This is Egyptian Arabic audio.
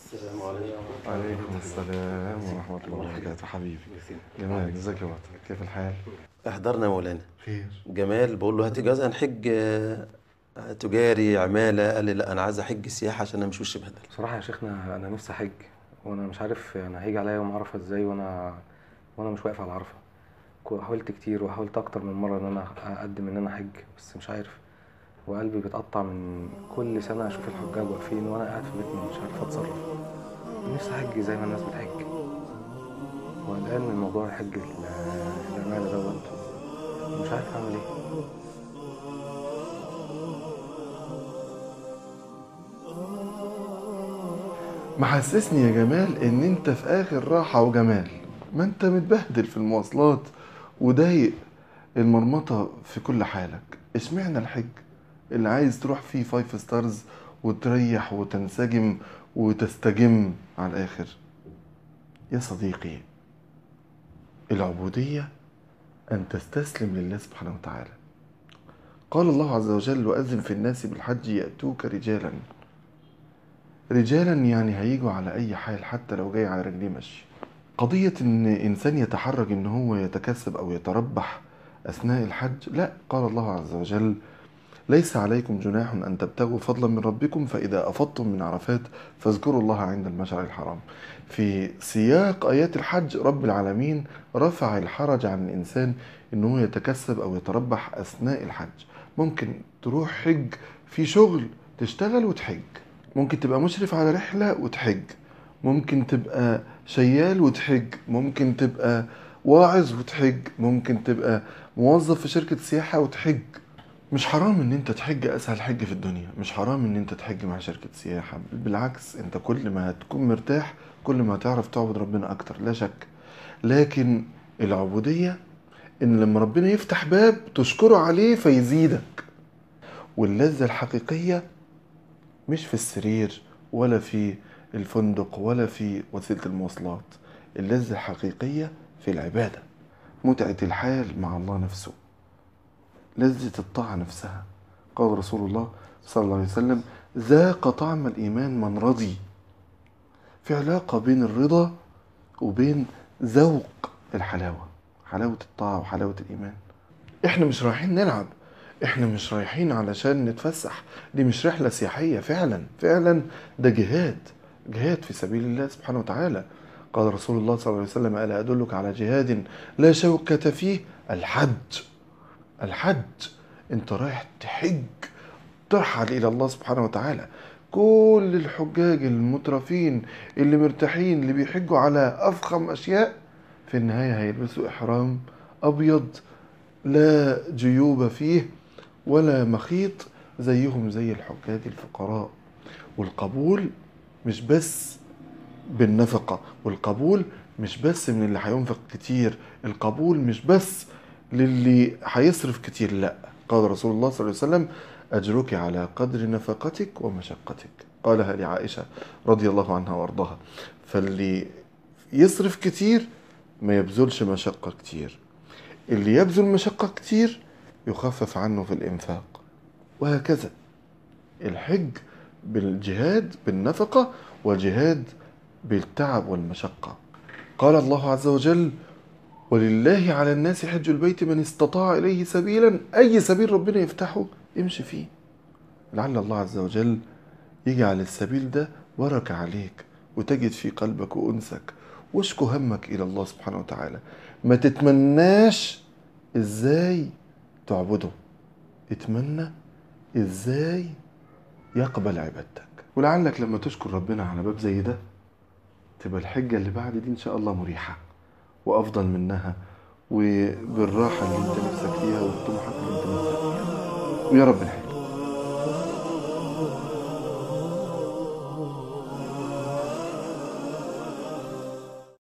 السلام عليكم وعليكم السلام ورحمة الله وبركاته حبيبي جمال ازيك يا بطل كيف الحال؟ احضرنا يا مولانا خير جمال بقول له هتيجي عايز نحج آه، تجاري عمالة قال لي لا أنا عايز أحج سياحة عشان أنا مش وش بهدل بصراحة يا شيخنا أنا نفسي أحج وأنا مش عارف أنا هيجي عليا يوم عرفة إزاي وأنا وأنا مش واقف على عرفة كو- حاولت كتير وحاولت أكتر من مرة إن أنا أقدم إن أنا أحج بس مش عارف وقلبي بيتقطع من كل سنة أشوف الحجاج واقفين وأنا قاعد في بيتنا مش عارف أتصرف نفسي أحج زي ما الناس بتحج وقلقان من موضوع الحج ال- العمالة دوت مش عارف أعمل إيه محسسني يا جمال ان انت في اخر راحة وجمال ما انت متبهدل في المواصلات وضايق المرمطة في كل حالك اشمعنى الحج اللي عايز تروح فيه فايف ستارز وتريح وتنسجم وتستجم على الاخر يا صديقي العبودية ان تستسلم لله سبحانه وتعالى قال الله عز وجل وأذن في الناس بالحج يأتوك رجالا رجالا يعني هيجوا على اي حال حتى لو جاي على رجليه مشي قضية ان انسان يتحرج ان هو يتكسب او يتربح اثناء الحج لا قال الله عز وجل ليس عليكم جناح ان تبتغوا فضلا من ربكم فاذا افضتم من عرفات فاذكروا الله عند المشعر الحرام في سياق ايات الحج رب العالمين رفع الحرج عن الانسان انه يتكسب او يتربح اثناء الحج ممكن تروح حج في شغل تشتغل وتحج ممكن تبقى مشرف على رحلة وتحج ممكن تبقى شيال وتحج ممكن تبقى واعظ وتحج ممكن تبقى موظف في شركة سياحة وتحج مش حرام ان انت تحج اسهل حج في الدنيا مش حرام ان انت تحج مع شركة سياحة بالعكس انت كل ما هتكون مرتاح كل ما هتعرف تعبد ربنا اكتر لا شك لكن العبودية ان لما ربنا يفتح باب تشكره عليه فيزيدك واللذة الحقيقية مش في السرير ولا في الفندق ولا في وسيلة المواصلات اللذة الحقيقية في العبادة متعة الحال مع الله نفسه لذة الطاعة نفسها قال رسول الله صلى الله عليه وسلم ذاق طعم الإيمان من رضي في علاقة بين الرضا وبين ذوق الحلاوة حلاوة الطاعة وحلاوة الإيمان احنا مش رايحين نلعب احنا مش رايحين علشان نتفسح دي مش رحلة سياحية فعلا فعلا ده جهاد جهاد في سبيل الله سبحانه وتعالى قال رسول الله صلى الله عليه وسلم ألا أدلك على جهاد لا شوكة فيه الحج الحج انت رايح تحج ترحل إلى الله سبحانه وتعالى كل الحجاج المترفين اللي مرتاحين اللي بيحجوا على أفخم أشياء في النهاية هيلبسوا إحرام أبيض لا جيوب فيه ولا مخيط زيهم زي الحجاج الفقراء والقبول مش بس بالنفقة والقبول مش بس من اللي هينفق كتير القبول مش بس للي هيصرف كتير لا قال رسول الله صلى الله عليه وسلم أجرك على قدر نفقتك ومشقتك قالها لعائشة رضي الله عنها وارضاها فاللي يصرف كتير ما يبذلش مشقة كتير اللي يبذل مشقة كتير يخفف عنه في الإنفاق وهكذا الحج بالجهاد بالنفقة وجهاد بالتعب والمشقة قال الله عز وجل ولله على الناس حج البيت من استطاع إليه سبيلا أي سبيل ربنا يفتحه امشي فيه لعل الله عز وجل يجعل السبيل ده بركة عليك وتجد في قلبك وأنسك واشكو همك إلى الله سبحانه وتعالى ما تتمناش إزاي تعبده اتمنى إزاي يقبل عبادتك ولعلك لما تشكر ربنا على باب زي ده تبقى الحجة اللي بعد دي إن شاء الله مريحة وأفضل منها وبالراحة اللي أنت نفسك فيها والطموحات اللي أنت نفسك فيها ويا رب الحج